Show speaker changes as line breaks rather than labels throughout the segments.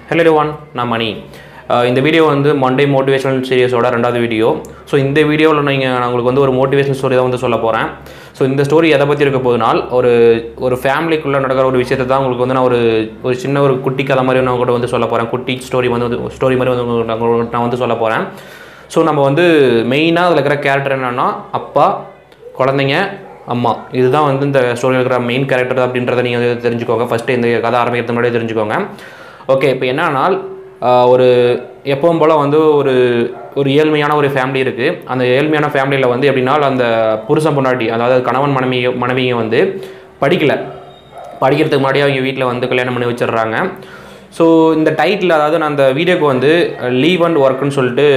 hello one நான் மணி அஹ் இந்த video வந்து மண்டே மோட்டிவேஷனல் சீரியஸோட ரெண்டாவது வீடியோ ஸோ இந்த வீடியோவில் நீங்கள் நான் உங்களுக்கு வந்து ஒரு மோட்டிவேஷனல் ஸ்டோரி தான் வந்து சொல்ல போகிறேன் ஸோ இந்த ஸ்டோரி எதை பற்றி இருக்க போகுதுனால் ஒரு ஒரு ஃபேமிலிக்குள்ளே நடக்கிற ஒரு விஷயத்தை தான் உங்களுக்கு வந்து நான் ஒரு ஒரு சின்ன ஒரு குட்டி கதை மாதிரி நான் கூட வந்து சொல்ல போகிறேன் குட்டி ஸ்டோரி வந்து ஸ்டோரி மாதிரி வந்து உங்களுக்கு நான் உங்களுக்கு நான் வந்து சொல்ல போகிறேன் ஸோ நம்ம வந்து மெயினாக அதில் இருக்கிற கேரக்டர் என்னென்னா அப்பா குழந்தைங்க அம்மா இதுதான் வந்து இந்த ஸ்டோரியில் இருக்கிற மெயின் கேரக்டர் அப்படின்றத நீங்கள் வந்து தெரிஞ்சுக்கோங்க ஃபஸ்ட்டு இந்த கதை ஆரம்பிக்கிறதுக்கு முன்னாடியே தெரிஞ்சுக்கோங்க ஓகே இப்போ என்னன்னால் ஆஹ், ஒரு எப்பவும் போல் வந்து ஒரு ஒரு ஏழ்மையான ஒரு ஃபேமிலி இருக்குது அந்த ஏழ்மையான ஃபேமிலியில் வந்து எப்படின்னா அந்த புருஷன் பொண்டாட்டி அதாவது கணவன் மனைவி மனைவியை வந்து படிக்கலை படிக்கிறதுக்கு முன்னாடி அவங்க வீட்டில் வந்து கல்யாணம் பண்ணி வச்சிடுறாங்க ஸோ இந்த டைட்டில் அதாவது நான் அந்த வீடியோக்கு வந்து லீவ் அண்ட் ஒர்க்குன்னு சொல்லிட்டு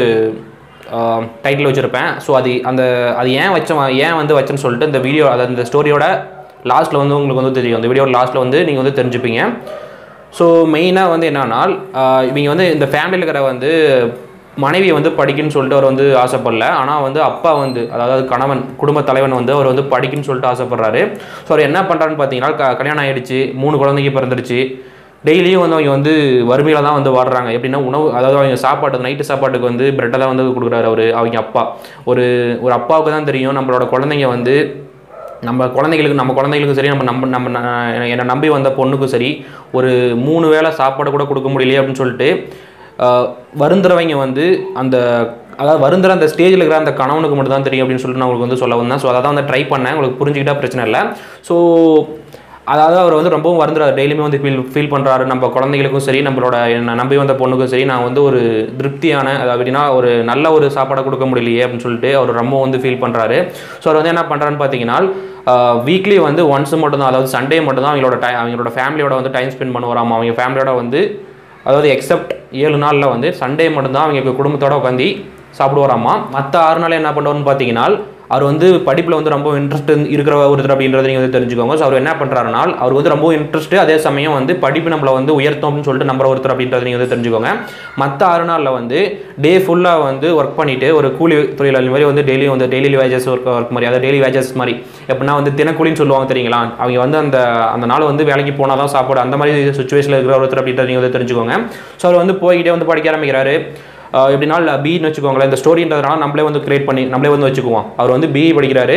டைட்டில் வச்சுருப்பேன் ஸோ அது அந்த அது ஏன் வச்சோம் ஏன் வந்து வச்சேன்னு சொல்லிட்டு இந்த வீடியோ அதாவது இந்த ஸ்டோரியோட லாஸ்ட்டில் வந்து உங்களுக்கு வந்து தெரியும் இந்த வீடியோட லாஸ்ட்டில் வந்து நீங்கள் வந்து தெரிஞ்சுப்பீங்க ஸோ மெயினாக வந்து என்னன்னா ஆஹ் இவங்க வந்து இந்த ஃபேமிலியில் இருக்கிற வந்து மனைவியை வந்து படிக்கணும்னு சொல்லிட்டு அவர் வந்து ஆசைப்படல ஆனால் வந்து அப்பா வந்து அதாவது கணவன் குடும்ப தலைவன் வந்து அவர் வந்து படிக்கணும்னு சொல்லிட்டு ஆசைப்படுறாரு ஸோ அவர் என்ன பண்ணுறாருன்னு பார்த்தீங்கன்னா க கல்யாணம் ஆயிடுச்சு மூணு குழந்தைங்க பிறந்துருச்சு டெய்லியும் வந்து அவங்க வந்து வறுமையில் தான் வந்து வாடுறாங்க எப்படின்னா உணவு அதாவது அவங்க சாப்பாட்டு நைட்டு சாப்பாட்டுக்கு வந்து பிரெட்டை தான் வந்து கொடுக்குறாரு அவர் அவங்க அப்பா ஒரு ஒரு அப்பாவுக்கு தான் தெரியும் நம்மளோட குழந்தைங்க வந்து நம்ம குழந்தைகளுக்கு நம்ம குழந்தைகளுக்கும் சரி நம்ம நம்ம நம்ம ந- என்னை நம்பி வந்த பொண்ணுக்கும் சரி ஒரு மூணு வேளை சாப்பாடு கூட கொடுக்க முடியலையே அப்படின்னு சொல்லிட்டு ஆஹ், வருந்துறவங்க வந்து அந்த அதாவது வருந்துற அந்த ஸ்டேஜில் இருக்கிற அந்த கணவனுக்கு மட்டும் தான் தெரியும் அப்படின்னு சொல்லிட்டு நான் உங்களுக்கு வந்து சொல்ல வந்தேன் ஸோ அதை தான் வந்து ட்ரை பண்ணேன் உங்களுக்கு புரிஞ்சுக்கிட்டா பிரச்சனை இல்லை ஸோ அதாவது அவர் வந்து ரொம்பவும் வருந்துறாரு டெய்லியுமே வந்து ஃபீல் ஃபீல் பண்ணுறாரு நம்ம குழந்தைகளுக்கும் சரி நம்மளோட என்னை நம்பி வந்த பொண்ணுக்கும் சரி நான் வந்து ஒரு திருப்தியான அதாவது அப்படின்னா ஒரு நல்ல ஒரு சாப்பாடை கொடுக்க முடியலையே அப்படின்னு சொல்லிட்டு அவர் ரொம்ப வந்து ஃபீல் பண்ணுறாரு ஸோ அவர் வந்து என்ன பண்ணுறாருன்னு பார்த்தீங்கன்னா வீக்லி வந்து ஒன்ஸ் மட்டும் தான் அதாவது சண்டே மட்டும் தான் அவங்களோட டை அவங்களோட ஃபேமிலியோட வந்து டைம் ஸ்பெண்ட் பண்ணுவாராமா அவங்க ஃபேமிலியோட வந்து அதாவது எக்ஸப்ட் ஏழு நாளில் வந்து சண்டே மட்டும்தான் அவங்க குடும்பத்தோட உட்காந்து சாப்பிடுவாராமா மற்ற ஆறு நாள் என்ன பண்ணுவார்னு பார்த்தீங்கன்னா அவர் வந்து படிப்பில் வந்து ரொம்ப இன்ட்ரெஸ்ட் இருக்கிற ஒருத்தர் அப்படின்றத நீங்கள் வந்து தெரிஞ்சுக்கோங்க ஸோ அவர் என்ன பண்ணுறாருனா அவர் வந்து ரொம்ப இன்ட்ரெஸ்ட் அதே சமயம் வந்து படிப்பு நம்மளை வந்து உயர்த்தும் அப்படின்னு சொல்லிட்டு நம்புற ஒருத்தர் அப்படின்றத நீங்கள் வந்து தெரிஞ்சுக்கோங்க மற்ற ஆறு நாளில் வந்து டே ஃபுல்லாக வந்து ஒர்க் பண்ணிட்டு ஒரு கூலி தொழிலாளி மாதிரி வந்து டெய்லி வந்து டெய்லி வேஜஸ் ஒர்க் ஒர்க் மாதிரி அதாவது டெய்லி வேஜஸ் மாதிரி எப்படின்னா வந்து தினக்கூலின்னு சொல்லுவாங்க தெரியுங்களா அவங்க வந்து அந்த அந்த நாள் வந்து வேலைக்கு போனால் தான் சாப்பாடு அந்த மாதிரி சுச்சுவேஷனில் இருக்கிற ஒருத்தர் அப்படின்றத நீங்கள் வந்து தெரிஞ்சுக்கோங்க ஸோ அவர் வந்து போய்கிட்டே வந்து படிக்க ஆரம்பிக்கிறாரு ஆஹ் எப்படின்னா பின்னு வச்சுக்கோங்களேன் இந்த ஸ்டோரின்றதுனால நம்மளே வந்து கிரியேட் பண்ணி நம்மளே வந்து வச்சுக்குவோம் அவர் வந்து பிஇ படிக்கிறாரு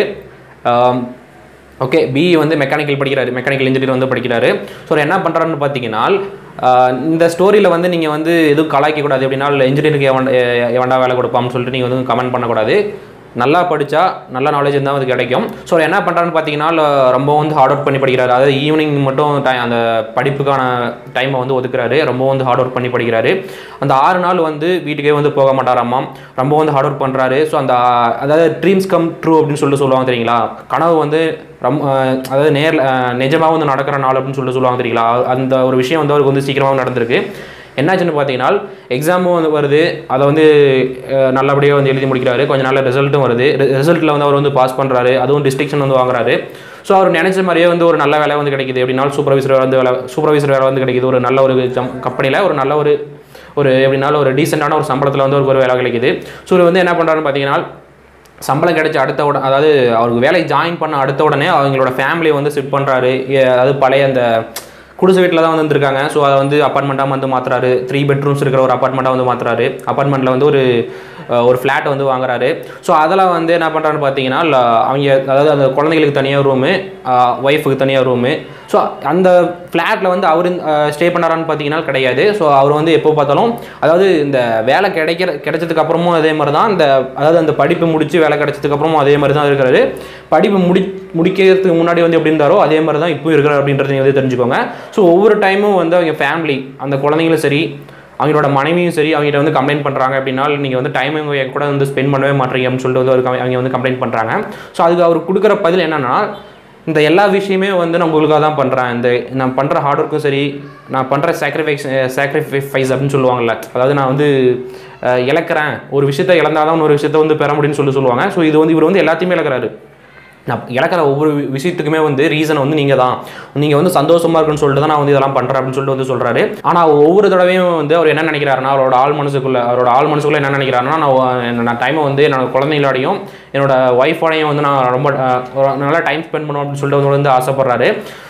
ஓகே பிஇ வந்து மெக்கானிக்கல் படிக்கிறாரு மெக்கானிக்கல் இன்ஜினியர் வந்து படிக்கிறாரு ஸோ என்ன பண்ணுறாருன்னு பார்த்தீங்கன்னா ஆஹ் இந்த ஸ்டோரியில் வந்து நீங்கள் வந்து எதுவும் கலாய்க்கக்கூடாது எப்படின்னா இன்ஜினியருக்கு எவன் எ- எவன்டா வேலை கொடுப்பான்னு சொல்லிட்டு நீங்கள் வந்து கமெண்ட் பண்ணக்கூடாது நல்லா படித்தா நல்ல நாலேஜ் இருந்தால் அது கிடைக்கும் ஸோ என்ன பண்ணுறான்னு பார்த்தீங்கன்னா ரொம்ப வந்து ஹார்ட் ஒர்க் பண்ணி படிக்கிறாரு அதாவது ஈவினிங் மட்டும் டை அந்த படிப்புக்கான டைமை வந்து ஒதுக்குறாரு ரொம்ப வந்து ஹார்ட் ஒர்க் பண்ணி படிக்கிறாரு அந்த ஆறு நாள் வந்து வீட்டுக்கே வந்து போக மாட்டாராமா ரொம்ப வந்து ஹார்ட் ஒர்க் பண்ணுறாரு ஸோ அந்த அதாவது ட்ரீம்ஸ் கம் ட்ரூ அப்படின்னு சொல்லிட்டு சொல்லுவாங்க தெரியுங்களா கனவு வந்து ரொம்ப அஹ், அதாவது நேரில் நிஜமாக வந்து நடக்கிற நாள் அப்படின்னு சொல்லிட்டு சொல்லுவாங்க தெரியுங்களா அந்த ஒரு விஷயம் வந்து அவருக்கு வந்து சீக்கிரமாக நடந்திருக்கு என்னாச்சுன்னு பார்த்தீங்கன்னா எக்ஸாமும் வந்து வருது அதை வந்து அஹ், நல்லபடியாக வந்து எழுதி முடிக்கிறாரு கொஞ்ச நாள் ரிசல்ட்டும் வருது ரிசல்ட்டில் வந்து அவர் வந்து பாஸ் பண்ணுறாரு அதுவும் டிஸ்டிங்ஷன் வந்து வாங்குறாரு ஸோ அவர் நினைச்ச மாதிரியே வந்து ஒரு நல்ல வேலை வந்து கிடைக்குது எப்படினாலும் சூப்பர்வைசர் வந்து வேலை சூப்பர்வைசர் வேலை வந்து கிடைக்குது ஒரு நல்ல ஒரு கம்பெனியில் ஒரு நல்ல ஒரு ஒரு எப்படினாலும் ஒரு டீசெண்டான ஒரு சம்பளத்தில் வந்து அவருக்கு ஒரு வேலை கிடைக்குது ஸோ இவர் வந்து என்ன பண்ணுறாருன்னு பார்த்தீங்கன்னா சம்பளம் கிடைச்ச அடுத்த உடனே அதாவது அவருக்கு வேலைக்கு ஜாயின் பண்ண அடுத்த உடனே அவங்களோட ஃபேமிலியை வந்து செட் பண்ணுறாரு அதாவது பழைய அந்த குடிசை வீட்டில் தான் வந்து இருந்திருக்காங்க ஸோ அதை வந்து அப்பார்ட்மெண்ட்டாக வந்து மாற்றுறாரு த்ரீ பெட்ரூம்ஸ் இருக்கிற ஒரு அப்பார்ட்மெண்ட்டாக வந்து மாற்றுறாரு அப்பார்ட்மெண்ட்டில் வந்து ஒரு அஹ், ஒரு ஃப்ளாட் வந்து வாங்குறாரு ஸோ அதில் வந்து என்ன பண்ணுறாருன்னு பார்த்தீங்கன்னா ல- அவங்க அதாவது அந்த குழந்தைங்களுக்கு தனியாக ரூமு ஒய்ஃபுக்கு தனியாக ரூமு ஸோ அந்த ஃப்ளாட்டில் வந்து அவர் ஸ்டே பண்ணாரான்னு பார்த்தீங்கன்னா கிடையாது ஸோ அவர் வந்து எப்போ பார்த்தாலும் அதாவது இந்த வேலை கிடைக்கிற கிடைச்சதுக்கு அப்புறமும் அதே மாதிரி தான் இந்த அதாவது அந்த படிப்பு முடிச்சு வேலை கிடைச்சதுக்கு அப்புறமும் அதே மாதிரி தான் இருக்கிறாரு படிப்பு முடி முடிக்கிறதுக்கு முன்னாடி வந்து எப்படி இருந்தாரோ அதே மாதிரி தான் இப்போ இருக்கிறார் அப்படின்றத நீங்க வந்து தெரிஞ்சுக்கோங்க ஸோ ஒவ்வொரு டைமும் வந்து அவங்க ஃபேமிலி அந்த குழந்தைங்களும் சரி அவங்களோட மனைவியும் சரி அவங்ககிட்ட வந்து கம்ப்ளைண்ட் பண்ணுறாங்க அப்படின்னா நீங்கள் வந்து டைம் என் கூட வந்து ஸ்பெண்ட் பண்ணவே மாட்டீங்க அப்படின்னு சொல்லிட்டு வந்து ஒரு com- அவங்க வந்து கம்ப்ளைண்ட் பண்ணுறாங்க ஸோ அதுக்கு அவர் கொடுக்குற பதில் என்னன்னா இந்த எல்லா விஷயமே வந்து நான் உங்களுக்காக தான் பண்ணுறேன் இந்த நான் பண்ணுற ஹார்ட் ஒர்க்கும் சரி நான் பண்ணுற சாக்ரிஃபைஸ் சாக்ரிஃபைஸ் அப்படின்னு சொல்லுவாங்கல்ல அதாவது நான் வந்து அஹ், இழக்கிறேன் ஒரு விஷயத்தை இழந்தாதான் ஒரு விஷயத்தை வந்து பெற முடியும்னு சொல்லி சொல்லுவாங்க ஸோ இது வந்து இவர் வந்து எல்லாத்தையுமே இழக்கிறாரு நான் இழக்கிற ஒவ்வொரு வி- விஷயத்துக்குமே வந்து ரீசன் வந்து நீங்கள் தான் நீங்கள் வந்து சந்தோஷமா இருக்குன்னு சொல்லிட்டு தான் நான் வந்து இதெல்லாம் பண்ணுறேன் அப்படின்னு சொல்லிட்டு வந்து சொல்கிறாரு ஆனால் ஒவ்வொரு தடவையும் வந்து அவர் என்ன நினைக்கிறாருன்னா அவரோட ஆள் மனசுக்குள்ள அவரோட ஆள் மனசுக்குள்ள என்ன நினைக்கிறாருன்னா நான் ஒ- நான் டைமை வந்து என்னோட குழந்தைங்களோடையும் என்னோட ஒய்ஃபோடையும் வந்து நான் ரொம்ப அஹ், ஒரு நல்லா டைம் ஸ்பெண்ட் பண்ணுவோம் அப்படின்னு சொல்லிட்டு அவர் வந்து ஆசைப்படுறாரு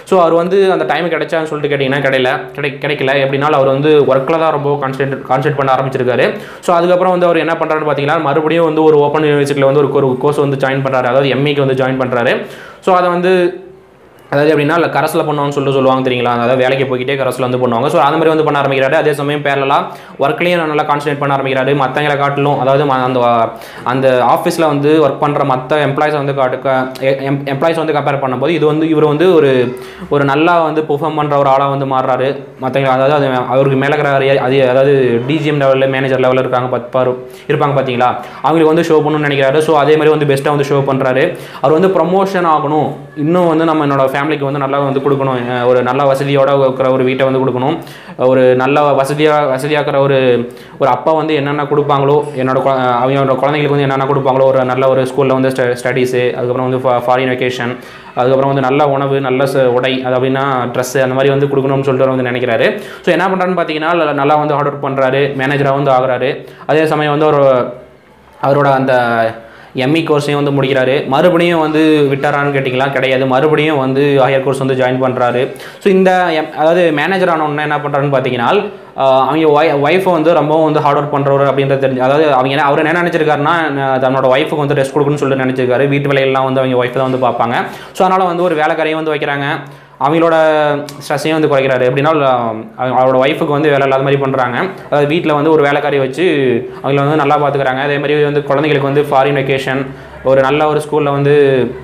ஸோ அவர் வந்து அந்த டைம் கிடைச்சான்னு சொல்லிட்டு கேட்டிங்கன்னா கிடையில கிடை கிடைக்கல எப்படினாலும் அவர் வந்து ஒர்க்கில் தான் ரொம்ப கான்சென்ட்ரேட் கான்சென்ட்ரேட் பண்ண ஆரம்பிச்சிருக்காரு ஸோ அதுக்கப்புறம் வந்து அவர் என்ன பண்ணுறாருன்னு பார்த்தீங்கன்னா மறுபடியும் வந்து ஒரு ஓப்பன் யூனிவர்சிட்டியில் வந்து ஒரு ஒரு கோர்ஸ் வந்து ஜாயின் பண்ணுறாரு அதாவது எம்ஏக்கு வந்து ஜாயின் பண்ணுறாரு ஸோ அதை வந்து அதாவது எப்படின்னா இல்லை கரஸில் பண்ணுவாங்கன்னு சொல்லிட்டு சொல்லுவாங்க தெரியுங்களா அதாவது வேலைக்கு போய்கிட்டே கரஸில் வந்து பண்ணுவாங்க ஸோ அந்த மாதிரி வந்து பண்ண ஆரம்பிக்கிறாரு அதே சமயம் பேரலாம் ஒர்க்லேயும் நல்லா கான்சன்ட்ரேட் பண்ண ஆரம்பிக்கிறாரு மற்றவங்களை காட்டிலும் அதாவது ம- அந்த அந்த ஆஃபீஸில் வந்து ஒர்க் பண்ணுற மற்ற எம்ப்ளாயிஸை வந்து காட்டு எம்ப்ளாயிஸ் வந்து கம்பேர் பண்ணும்போது இது வந்து இவர் வந்து ஒரு ஒரு நல்லா வந்து பெர்ஃபார்ம் பண்ணுற ஒரு ஆளாக வந்து மாறுறாரு மற்றவங்க அதாவது அது அவருக்கு மேலே இருக்கிற அறிய- அது அதாவது டிஜிஎம் லெவலில் மேனேஜர் லெவலில் இருக்காங்க பத் பாரு இருப்பாங்க பார்த்தீங்களா அவங்களுக்கு வந்து ஷோ பண்ணணும்னு நினைக்கிறாரு ஸோ அதே மாதிரி வந்து பெஸ்ட்டாக வந்து ஷோ பண்ணுறாரு அவர் வந்து ப்ரொமோஷன் ஆகணும் இன்னும் வந்து நம்ம என்னோட ஃபேமிலிக்கு வந்து நல்லா வந்து கொடுக்கணும் அஹ் ஒரு நல்ல வசதியோட இருக்கிற ஒரு வீட்டை வந்து கொடுக்கணும் ஒரு நல்ல வசதியாக வசதியாக்கிற ஒரு ஒரு அப்பா வந்து என்னென்ன கொடுப்பாங்களோ என்னோட குழ- அஹ் அவங்களோட குழந்தைங்களுக்கு வந்து என்னென்ன கொடுப்பாங்களோ ஒரு நல்ல ஒரு ஸ்கூலில் வந்து ஸ்டடீஸு அதுக்கப்புறம் வந்து ஃபாரின் வெக்கேஷன் அதுக்கப்புறம் வந்து நல்ல உணவு நல்ல ச- உடை அது அப்படின்னா ட்ரெஸ்ஸு அந்த மாதிரி வந்து கொடுக்கணும்னு சொல்லிட்டு அவர் வந்து நினைக்கிறாரு ஸோ என்ன பண்ணுறாருன்னு பார்த்தீங்கன்னா நல்ல- நல்லா வந்து ஹார்ட் ஒர்க் பண்ணுறாரு மேனேஜராக வந்து ஆகுறாரு அதே சமயம் வந்து ஒரு அவரோட அந்த எம்இ கோர்ஸையும் வந்து முடிக்கிறாரு மறுபடியும் வந்து விட்டாரான்னு கேட்டிங்களா கிடையாது மறுபடியும் வந்து ஹையர் கோர்ஸ் வந்து ஜாயின் பண்ணுறாரு ஸோ இந்த M- அதாவது மேனேஜர் ஆனவொன்னே என்ன பண்ணுறாருன்னு பார்த்தீங்கன்னா ஆஹ் அவங்க ஒய் ஒய்ஃபை வந்து ரொம்பவும் வந்து ஹார்ட் ஒர்க் பண்ணுறவர் அப்படின்றது தெரிஞ்சு அதாவது அவங்க என்ன அவர் என்ன நினச்சிருக்காருன்னா நான் தன்னோட ஒய்ஃபுக்கு வந்து ரெஸ்ட் கொடுக்கணும்னு சொல்லிட்டு நினச்சிருக்காரு வீட்டு வேலையெல்லாம் வந்து அவங்க ஒய்ஃப் தான் வந்து பார்ப்பாங்க ஸோ அதனால் வந்து ஒரு வேலைக்காரையும் வந்து வைக்கிறாங்க அவங்களோட ஸ்ட்ரெஸ்ஸையும் வந்து குறைக்கிறாரு எப்படின்னா அவங்க- அவரோட ஒய்ஃபுக்கு வந்து வேலை இல்லாத மாதிரி பண்ணுறாங்க அதாவது வீட்டில் வந்து ஒரு வேலைக்காரி வச்சு அவங்கள வந்து நல்லா பார்த்துக்கிறாங்க அதே மாதிரி வந்து குழந்தைங்களுக்கு வந்து ஃபாரின் வெக்கேஷன் ஒரு நல்ல ஒரு ஸ்கூலில் வந்து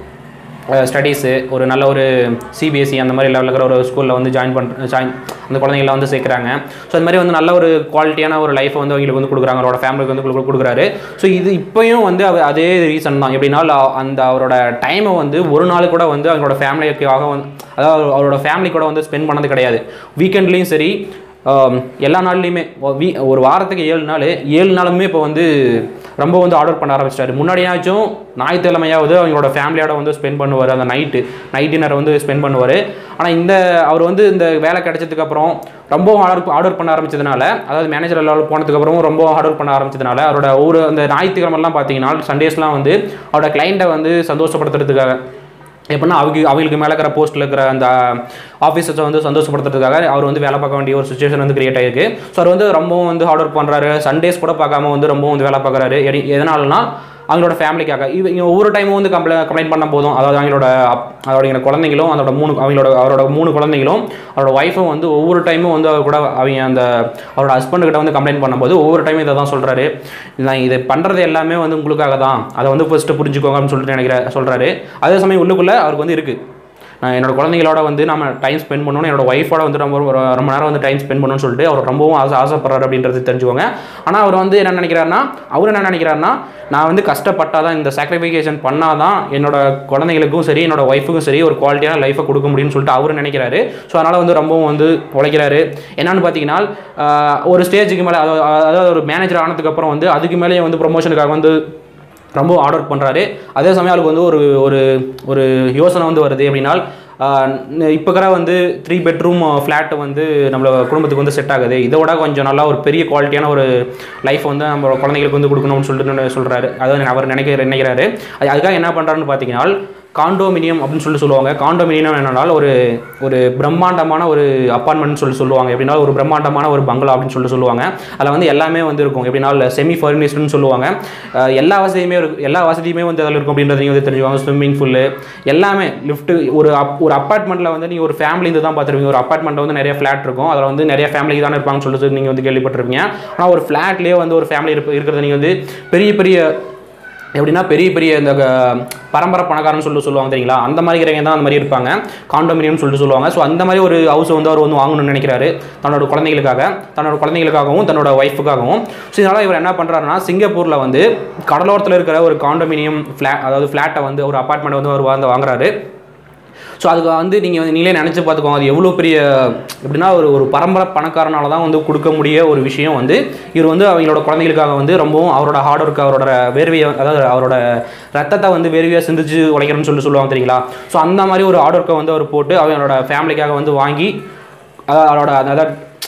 ஸ்டடீஸு ஒரு நல்ல ஒரு சிபிஎஸ்சி அந்த மாதிரி லெவலில் இருக்கிற ஒரு ஸ்கூலில் வந்து ஜாயின் பண்ணுற ஜாயின் அந்த குழந்தைங்கள வந்து சேர்க்குறாங்க ஸோ அந்த மாதிரி வந்து நல்ல ஒரு குவாலிட்டியான ஒரு லைஃப்பை வந்து அவங்களுக்கு வந்து கொடுக்குறாங்க அவரோட ஃபேமிலிக்கு வந்து கொடு- கொடுக்குறாரு ஸோ இது இப்போயும் வந்து அவ அதே ரீசன் தான் எப்படின்னா அ- அந்த அவரோட டைமை வந்து ஒரு நாள் கூட வந்து அவங்களோட ஃபேமிலிக்காக வந்து அதாவது அவரோட ஃபேமிலி கூட வந்து ஸ்பெண்ட் பண்ணது கிடையாது வீக்கெண்ட்லேயும் சரி ஆம், எல்லா நாள்லையுமே ஒ- வீ ஒரு வாரத்துக்கு ஏழு நாள் ஏழு நாளுமே இப்போ வந்து ரொம்ப வந்து ஆர்டர் பண்ண ஆரம்பிச்சிட்டாரு முன்னாடியாச்சும் ஞாயிற்றுக்கிழமையாவது அவங்களோட ஃபேமிலியோட வந்து ஸ்பெண்ட் பண்ணுவார் அந்த நைட்டு நைட் டின்னர் வந்து ஸ்பெண்ட் பண்ணுவார் ஆனால் இந்த அவர் வந்து இந்த வேலை கிடைச்சதுக்கு அப்புறம் ரொம்ப ஆர்டர் ஆர்டர் பண்ண ஆரம்பிச்சதுனால அதாவது மேனேஜர் லெவல் போனதுக்கப்புறம் ரொம்ப ஆர்டர் பண்ண ஆரம்பிச்சதுனால அவரோட ஒரு அந்த ஞாயிற்றுக்கிழமெல்லாம் பார்த்தீங்கன்னா சண்டேஸ்லாம் வந்து அவரோட கிளைண்ட்டை வந்து சந்தோஷப்படுத்துறதுக்காக எப்படின்னா அவங்க அவங்களுக்கு மேலே இருக்கிற போஸ்ட்டில் இருக்கிற அந்த ஆஃபீஸர்ஸை வந்து சந்தோஷப்படுத்துறதுக்காக அவர் வந்து வேலை பார்க்க வேண்டிய ஒரு சுச்சுவேஷன் வந்து கிரியேட் ஆகிருக்கு ஸோ அவர் வந்து ரொம்பவும் வந்து ஹார்ட் ஒர்க் பண்ணுறாரு சண்டேஸ் கூட பார்க்காம வந்து ரொம்பவும் வந்து வேலை பார்க்குறாரு எடி எதனாலனா அவங்களோட ஃபேமிலிக்காக இவங்க ஒவ்வொரு டைமும் வந்து கம்ப்ளை கம்ப்ளைண்ட் பண்ண போதும் அதாவது அவங்களோட அப்- அவரோட குழந்தைங்களும் அதோட மூணு அவங்களோட அவரோட மூணு குழந்தைங்களும் அவரோட ஒய்ஃபும் வந்து ஒவ்வொரு டைமும் வந்து அவர் கூட அவங்க அந்த அவரோட ஹஸ்பண்ட் கிட்ட வந்து கம்ப்ளைண்ட் பண்ணும்போது ஒவ்வொரு டைமும் இதை தான் சொல்கிறாரு நான் இதை பண்ணுறது எல்லாமே வந்து உங்களுக்காக தான் அதை வந்து ஃபஸ்ட்டு புரிஞ்சுக்கோங்க அப்படின்னு சொல்லிட்டு நினைக்கிற சொல்கிறாரு அதே சமயம் உள்ளுக்குள்ளே அவருக்கு வந்து இருக்குது நான் என்னோட குழந்தைங்களோட வந்து நம்ம டைம் ஸ்பெண்ட் பண்ணணும் என்னோட ஒய்ஃபோட வந்து ரொம்ப ஒரு ரொம்ப நேரம் வந்து டைம் ஸ்பெண்ட் பண்ணணும்னு சொல்லிட்டு அவர் ரொம்பவும் ஆசை ஆசைப்படுறாரு அப்படின்றது தெரிஞ்சுக்கோங்க ஆனால் அவர் வந்து என்ன நினைக்கிறாருன்னா அவர் என்ன நினைக்கிறாருன்னா நான் வந்து கஷ்டப்பட்டால் தான் இந்த சாக்ரிஃபிகேஷன் பண்ணால் தான் என்னோட குழந்தைங்களுக்கும் சரி என்னோட ஒய்ஃபுக்கும் சரி ஒரு குவாலிட்டியான லைஃபை கொடுக்க முடியும்னு சொல்லிட்டு அவர் நினைக்கிறாரு ஸோ அதனால் வந்து ரொம்பவும் வந்து உழைக்கிறாரு என்னன்னு பார்த்தீங்கன்னா ஆஹ், ஒரு ஸ்டேஜுக்கு மேலே அதாவது அதாவது ஒரு மேனேஜர் ஆனதுக்கப்புறம் வந்து அதுக்கு மேலேயே வந்து ப்ரொமோஷனுக்காக வந்து ரொம்ப ஆர்டர் பண்ணுறாரு அதே சமயம் அவருக்கு வந்து ஒரு ஒரு ஒரு யோசனை வந்து வருது எப்படின்னா இப்போ இருக்கிற வந்து த்ரீ பெட்ரூம் ஃப்ளாட் வந்து நம்மள குடும்பத்துக்கு வந்து செட் ஆகுது இதோட கொஞ்சம் நல்லா ஒரு பெரிய குவாலிட்டியான ஒரு லைஃப் வந்து நம்ம குழந்தைங்களுக்கு வந்து கொடுக்கணும்னு சொல்லிட்டு சொல்கிறாரு அதாவது அவர் நினைக்கிற நினைக்கிறாரு அது அதுக்காக என்ன பண்ணுறாருன்னு பார்த்தீங்கன்னா காண்டோமினியம் அப்படின்னு சொல்லி சொல்லுவாங்க காண்டோமினியம் என்னன்னால் ஒரு ஒரு பிரம்மாண்டமான ஒரு அப்பார்ட்மெண்ட் சொல்லி சொல்லுவாங்க எப்படின்னா ஒரு பிரம்மாண்டமான ஒரு பங்களா அப்படின்னு சொல்லி சொல்லுவாங்க அதில் வந்து எல்லாமே வந்து இருக்கும் எப்படின்னா செமி ஃபர்னிஷ்டுன்னு சொல்லுவாங்க அஹ் எல்லா வசதியுமே இருக்கும் எல்லா வசதியுமே வந்து அதில் இருக்கும் அப்படின்றத நீங்கள் வந்து தெரிஞ்சுவாங்க ஸ்விம்மிங் ஃபுல்லு எல்லாமே லிஃப்ட்டு ஒரு அப் ஒரு அப்பார்ட்மெண்ட்டில் வந்து நீங்கள் ஒரு ஃபேமிலி இது தான் பார்த்துருப்பீங்க ஒரு அப்பார்ட்மெண்ட்டில் வந்து நிறைய ஃப்ளாட் இருக்கும் அதில் வந்து நிறைய ஃபேமிலி தானே இருப்பாங்கன்னு சொல்லிட்டு நீங்கள் வந்து கேள்விப்பட்டிருப்பீங்க ஆனால் ஒரு ஃப்ளாட்லேயே வந்து ஒரு ஃபேமிலி இருப்ப இருக்கிறத நீங்கள் வந்து பெரிய பெரிய எப்படின்னா பெரிய பெரிய இந்த க- பரம்பரை பணக்காரன்னு சொல்லி சொல்லுவாங்க தெரியுங்களா அந்த மாதிரி இருக்கிறவங்க தான் அந்த மாதிரி இருப்பாங்க காண்டோமினியம்னு சொல்லிட்டு சொல்லுவாங்க ஸோ அந்த மாதிரி ஒரு ஹவுஸ் வந்து அவர் வந்து வாங்கணும்னு நினைக்கிறாரு தன்னோட குழந்தைகளுக்காக தன்னோட குழந்தைகளுக்காகவும் தன்னோட ஒய்ஃபுக்காகவும் ஸோ இதனால் இவர் என்ன பண்ணுறாருன்னா சிங்கப்பூரில் வந்து கடலோரத்தில் இருக்கிற ஒரு காண்டோமினியம் ஃப்ளா அதாவது ஃப்ளாட்டை வந்து ஒரு அப்பார்ட்மெண்ட் வந்து அவர் வந்து வாங்குறாரு ஸோ அதுக்கு வந்து நீங்கள் வந்து நீங்களே நினச்சி பார்த்துக்கோங்க அது எவ்வளோ பெரிய எப்படின்னா ஒரு ஒரு பரம்பரை பணக்காரனால தான் வந்து கொடுக்க முடிய ஒரு விஷயம் வந்து இவர் வந்து அவங்களோட குழந்தைகளுக்காக வந்து ரொம்பவும் அவரோட ஹார்ட் ஒர்க் அவரோட வேர்வையை அதாவது அவரோட ரத்தத்தை வந்து வேர்வையாக சிந்திச்சு உழைக்கிறேன்னு சொல்லி சொல்லுவாங்க தெரியுங்களா ஸோ அந்த மாதிரி ஒரு ஹார்ட் ஒர்க்கை வந்து அவர் போட்டு அவங்களோட ஃபேமிலிக்காக வந்து வாங்கி அதாவது அவரோட அதாவது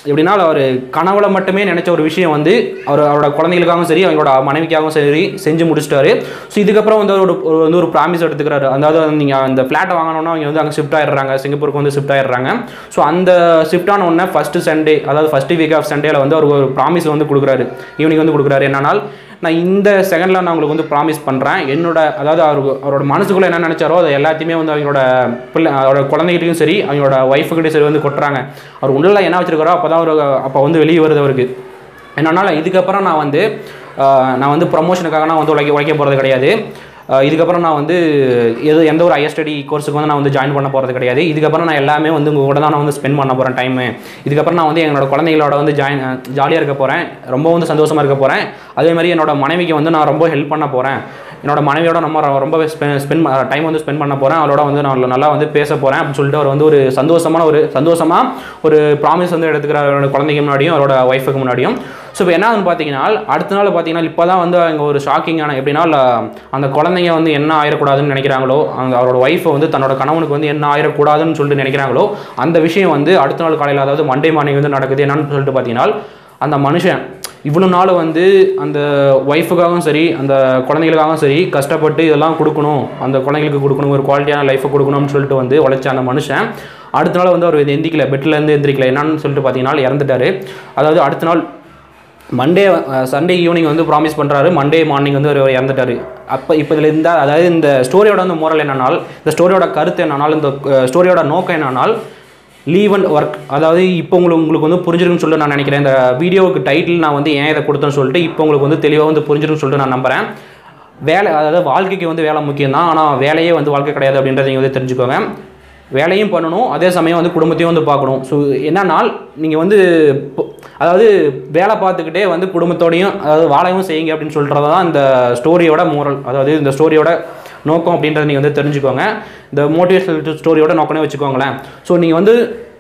எப்படின்னா அவர் கனவுல மட்டுமே நினைச்ச ஒரு விஷயம் வந்து அவர் அவரோட குழந்தைகளுக்காகவும் சரி அவங்களோட மனைவிக்காகவும் சரி செஞ்சு முடிச்சிட்டாரு ஸோ இதுக்கப்புறம் வந்து ஒரு ஒரு- வந்து ஒரு ப்ராமிஸ் எடுத்துக்கிறாரு அதாவது நீங்கள் அந்த ஃப்ளாட்டை வாங்கணும்னா அவங்க வந்து அங்கே ஷிஃப்ட் ஆயிடுறாங்க சிங்கப்பூருக்கு வந்து ஷிஃப்ட் ஆயிடுறாங்க ஸோ அந்த ஷிஃப்ட் ஆன உடனே ஃபஸ்ட்டு சண்டே அதாவது ஃபஸ்ட்டு வீக் ஆஃப் சண்டேல வந்து அவர் ஒரு ப்ராமிஸ் வந்து கொடுக்குறாரு ஈவினிங் வந்து கொடுக்குறாரு என்னன்னால் நான் இந்த செகண்டில் நான் உங்களுக்கு வந்து ப்ராமிஸ் பண்ணுறேன் என்னோட அதாவது அவருக்கு அவரோட மனசுக்குள்ளே என்ன நினச்சாரோ அதை எல்லாத்தையுமே வந்து அவங்களோட பிள்ளை அவரோட குழந்தைகிட்டையும் சரி அவங்களோட ஒய்ஃபுக்கிட்டையும் சரி வந்து கொட்டுறாங்க அவர் உள்ளே என்ன வச்சிருக்காரோ அப்போ தான் அவர் அப்போ வந்து வெளியே வருது அவருக்கு என்னன்னா இதுக்கப்புறம் நான் வந்து ஆஹ், நான் வந்து ப்ரமோஷனுக்காக நான் வந்து உழைக்க உழைக்க போகிறது கிடையாது ஆஹ், இதுக்கப்புறம் நான் வந்து எது எந்த ஒரு ஹையர் ஸ்டடி கோர்ஸுக்கு வந்து நான் வந்து ஜாயின் பண்ண போகிறது கிடையாது இதுக்கப்புறம் நான் எல்லாமே வந்து உங்கள் கூட தான் நான் வந்து ஸ்பெண்ட் பண்ண போகிறேன் டைமு இதுக்கப்புறம் நான் வந்து என்னோட குழந்தைகளோட வந்து ஜாயின் ஜாலியாக இருக்க போகிறேன் ரொம்ப வந்து சந்தோஷமாக இருக்க போகிறேன் அதே மாதிரி என்னோட மனைவிக்கு வந்து நான் ரொம்ப ஹெல்ப் பண்ண போகிறேன் என்னோட மனைவியோட நம்ம ரொ- ரொம்ப ஸ்பெண்ட் டைம் வந்து ஸ்பெண்ட் பண்ண போகிறேன் அவளோட வந்து நான் நல்லா வந்து பேச போகிறேன் அப்படின்னு சொல்லிட்டு அவர் வந்து ஒரு சந்தோஷமான ஒரு சந்தோஷமாக ஒரு ப்ராமிஸ் வந்து எடுத்துக்கிறார் அவரோட குழந்தைங்க முன்னாடியும் அவரோட ஒய்ஃபுக்கு முன்னாடியும் ஸோ இப்போ என்ன ஆகுதுன்னு பார்த்தீங்கன்னா அடுத்த நாள் பார்த்தீங்கன்னா இப்போ தான் வந்து அங்கே ஒரு ஷாக்கிங்கான எப்படின்னா ல- அந்த குழந்தைங்க வந்து என்ன ஆயிடக்கூடாதுன்னு நினைக்கிறாங்களோ அந்த அவரோட ஒய்ஃபை வந்து தன்னோட கணவனுக்கு வந்து என்ன ஆயிடக்கூடாதுன்னு சொல்லிட்டு நினைக்கிறாங்களோ அந்த விஷயம் வந்து அடுத்த நாள் காலையில் அதாவது மண்டே மார்னிங் வந்து நடக்குது என்னன்னு சொல்லிட்டு பார்த்தீங்கன்னா அந்த மனுஷன் இவ்வளோ நாள் வந்து அந்த ஒய்ஃபுக்காகவும் சரி அந்த குழந்தைகளுக்காகவும் சரி கஷ்டப்பட்டு இதெல்லாம் கொடுக்கணும் அந்த குழந்தைகளுக்கு கொடுக்கணும் ஒரு குவாலிட்டியான லைஃப்பை கொடுக்கணும்னு சொல்லிட்டு வந்து உழைச்ச அந்த மனுஷன் அடுத்த நாள் வந்து அவர் எந்திரிக்கல பெட்லேருந்து எந்திரிக்கல என்னன்னு சொல்லிட்டு பார்த்தீங்கன்னா இறந்துட்டாரு அதாவது அடுத்த நாள் மண்டே சண்டே ஈவினிங் வந்து ப்ராமிஸ் பண்ணுறாரு மண்டே மார்னிங் வந்து அவர் இறந்துட்டாரு அப்போ இப்போ இதில் இருந்தால் அதாவது இந்த ஸ்டோரியோட வந்து மோரல் என்னன்னால் இந்த ஸ்டோரியோட கருத்து என்னன்னால் இந்த ஸ்டோரியோட நோக்கம் என்னன்னால் லீவ் அண்ட் ஒர்க் அதாவது இப்போ உங்களுக்கு உங்களுக்கு வந்து புரிஞ்சிருக்குன்னு சொல்லிட்டு நான் நினைக்கிறேன் இந்த வீடியோவுக்கு டைட்டில் நான் வந்து ஏன் இதை கொடுத்தேன்னு சொல்லிட்டு இப்போ உங்களுக்கு வந்து தெளிவாக வந்து புரிஞ்சிருக்குன்னு சொல்லிட்டு நான் நம்புகிறேன் வேலை அதாவது வாழ்க்கைக்கு வந்து வேலை முக்கியம் தான் ஆனால் வேலையே வந்து வாழ்க்கை கிடையாது அப்படின்றத நீங்கள் வந்து தெரிஞ்சுக்கோங்க வேலையும் பண்ணணும் அதே சமயம் வந்து குடும்பத்தையும் வந்து பார்க்கணும் ஸோ என்னன்னால் நீங்கள் வந்து இப்போ- அதாவது வேலை பார்த்துக்கிட்டே வந்து குடும்பத்தோடையும் அதாவது வாழவும் செய்யுங்க அப்படின்னு சொல்கிறது தான் இந்த ஸ்டோரியோட மோரல் அதாவது இந்த ஸ்டோரியோட நோக்கம் அப்படின்றத நீங்கள் வந்து தெரிஞ்சுக்கோங்க இந்த மோட்டிவேஷனல் ஸ்டோரியோட நோக்கமே வச்சுக்கோங்களேன் ஸோ நீங்கள் வந்து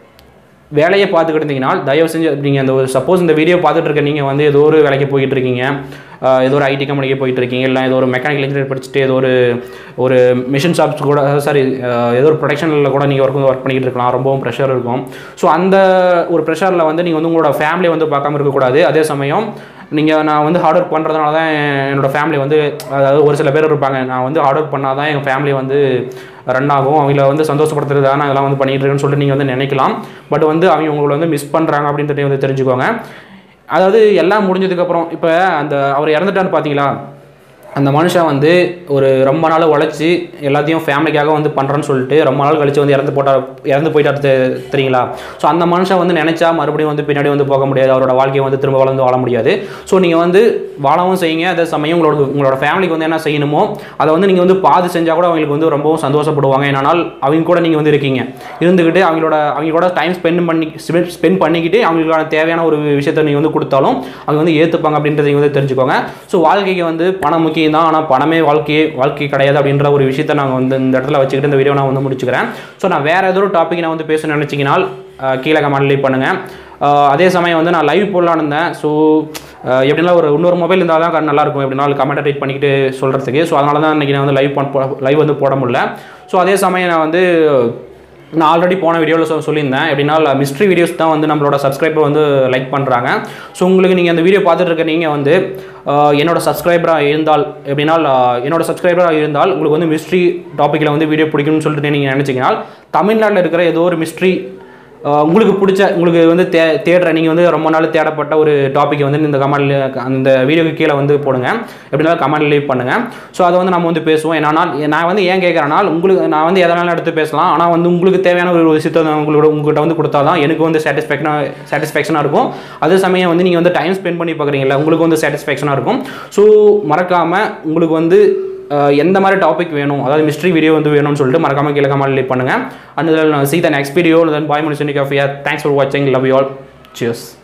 வேலையை பார்த்துக்கிட்டு இருந்தீங்கன்னா தயவு செஞ்சு நீங்கள் அந்த ஒரு சப்போஸ் இந்த வீடியோ பார்த்துட்டு இருக்க நீங்கள் வந்து ஏதோ ஒரு வேலைக்கு போயிட்டு இருக்கீங்க ஆஹ் ஏதோ ஒரு ஐடி கம்பெனிக்கு போயிட்டு இருக்கீங்க இல்லை ஏதோ ஒரு மெக்கானிக்கல் இன்ஜினியர் படிச்சுட்டு ஏதோ ஒரு ஒரு மிஷின் ஷாப்ஸ் கூட சாரி ஏதோ ஒரு ப்ரொடக்ஷனில் கூட நீங்கள் ஒர்க் ஒர்க் பண்ணிக்கிட்டு இருக்கலாம் ரொம்பவும் ப்ரெஷர் இருக்கும் ஸோ அந்த ஒரு ப்ரெஷரில் வந்து நீங்கள் வந்து உங்களோட ஃபேமிலியை வந்து பார்க்காம இருக்கக்கூடாது அதே சமயம் நீங்கள் நான் வந்து ஹார்ட் ஒர்க் பண்ணுறதுனால தான் என்னோடய ஃபேமிலி வந்து அதாவது ஒரு சில பேர் இருப்பாங்க நான் வந்து ஹார்ட் ஒர்க் பண்ணால் தான் எங்கள் ஃபேமிலி வந்து ரன் ஆகும் அவங்கள வந்து சந்தோஷப்படுத்துறது தான் நான் இதெல்லாம் வந்து பண்ணிட்டு இருக்கேன்னு சொல்லிட்டு நீங்கள் வந்து நினைக்கலாம் பட் வந்து அவங்க உங்களை வந்து மிஸ் பண்ணுறாங்க அப்படின்றத வந்து தெரிஞ்சுக்கோங்க அதாவது எல்லாம் முடிஞ்சதுக்கப்புறம் இப்போ அந்த அவர் இறந்துட்டான்னு பார்த்தீங்களா அந்த மனுஷன் வந்து ஒரு ரொம்ப நாள் உழைச்சி எல்லாத்தையும் ஃபேமிலிக்காக வந்து பண்ணுறேன்னு சொல்லிட்டு ரொம்ப நாள் கழிச்சு வந்து இறந்து போட்டார் இறந்து போயிட்டார் தெ- தெரியுங்களா ஸோ அந்த மனுஷன் வந்து நினச்சா மறுபடியும் வந்து பின்னாடி வந்து போக முடியாது அவரோட வாழ்க்கையை வந்து திரும்ப வளர்ந்து வாழ முடியாது ஸோ நீங்கள் வந்து வாழவும் செய்யுங்க அதே சமயம் உங்களோட உங்களோட ஃபேமிலிக்கு வந்து என்ன செய்யணுமோ அதை வந்து நீங்கள் வந்து பாது செஞ்சால் கூட அவங்களுக்கு வந்து ரொம்பவும் சந்தோஷப்படுவாங்க ஏன்னால் அவங்க கூட நீங்கள் வந்து இருக்கீங்க இருந்துக்கிட்டு அவங்களோட அவங்க கூட டைம் ஸ்பெண்ட் பண்ணி ஸ்பெண்ட் பண்ணிக்கிட்டு அவங்களுக்கான தேவையான ஒரு விஷயத்தை நீங்கள் வந்து கொடுத்தாலும் அவங்க வந்து ஏற்றுப்பாங்க அப்படின்றத நீங்கள் வந்து தெரிஞ்சுக்கோங்க ஸோ வாழ்க்கைக்கு வந்து பணம் முக்கியம் தான் ஆனால் பணமே வாழ்க்கையே வாழ்க்கை கிடையாது அப்படின்ற ஒரு விஷயத்தை நாங்கள் வந்து இந்த இடத்துல வச்சுக்கிட்டு இந்த வீடியோ நான் வந்து முடிச்சுக்கிறேன் ஸோ நான் வேறு ஏதோ ஒரு டாபிக் நான் வந்து பேசணும்னு நினச்சிங்கன்னா கீழே கமெண்ட் லீவ் பண்ணுங்கள் ஆஹ் அதே சமயம் வந்து நான் லைவ் போடலான்னு இருந்தேன் ஸோ எப்படின்னா ஒரு இன்னொரு மொபைல் இருந்தால் தான் நல்லா இருக்கும் எப்படின்னா கமெண்ட் ரைட் பண்ணிக்கிட்டு சொல்கிறதுக்கு ஸோ அதனால தான் இன்றைக்கி நான் வந்து லைவ் பண்ண லைவ் வந்து போட முடியல ஸோ அதே சமயம் நான் வந்து நான் ஆல்ரெடி போன வீடியோவில் சொ சொல்லியிருந்தேன் எப்படின்னா மிஸ்ட்ரி வீடியோஸ் தான் வந்து நம்மளோட சப்ஸ்கிரைபர் வந்து லைக் பண்ணுறாங்க ஸோ உங்களுக்கு நீங்கள் அந்த வீடியோ பார்த்துட்டு இருக்க நீங்கள் வந்து ஆஹ் என்னோட சப்ஸ்கிரைபராக இருந்தால் எப்படின்னா ஆஹ் என்னோட சப்ஸ்கிரைபராக இருந்தால் உங்களுக்கு வந்து மிஸ்ட்ரி டாப்பிக்கில் வந்து வீடியோ பிடிக்கும்னு சொல்லிட்டு நீங்கள் நினச்சிங்கன்னா தமிழ்நாட்டில் இருக்கிற ஏதோ ஒரு மிஸ்ட்ரி ஆஹ் உங்களுக்கு பிடிச்ச உங்களுக்கு வந்து தே தேடுற நீங்கள் வந்து ரொம்ப நாள் தேடப்பட்ட ஒரு டாப்பிக்கை வந்து இந்த கமெண்ட்ல அந்த வீடியோக்கு கீழே வந்து போடுங்க எப்படின்னா கமெண்ட் லீவ் பண்ணுங்கள் ஸோ அதை வந்து நம்ம வந்து பேசுவோம் என்னன்னா நான் வந்து ஏன் கேட்குறேன்னா உங்களுக்கு நான் வந்து எதனாலும் எடுத்து பேசலாம் ஆனால் வந்து உங்களுக்கு தேவையான ஒரு விஷயத்தை நான் உங்களோட உங்கள்கிட்ட வந்து கொடுத்தா தான் எனக்கு வந்து சாட்டிஸ்ஃபேக்ஷனாக சாட்டிஸ்ஃபேக்ஷனாக இருக்கும் அதே சமயம் வந்து நீங்கள் வந்து டைம் ஸ்பெண்ட் பண்ணி பார்க்குறீங்களா உங்களுக்கு வந்து சாட்டிஸ்ஃபேக்ஷனாக இருக்கும் ஸோ மறக்காமல் உங்களுக்கு வந்து அஹ் எந்த மாதிரி டாபிக் வேணும் அதாவது மிஸ்ட்ரி வீடியோ வந்து வேணும்னு சொல்லிட்டு மறக்காம கீழே கமெண்ட் லீவ் பண்ணுங்க and see the next video then bye மனுஷனிக் ஆஃப் தேங்க்ஸ் ஃபார் வாட்சிங் லவ் யூ ஆல் சியர்ஸ்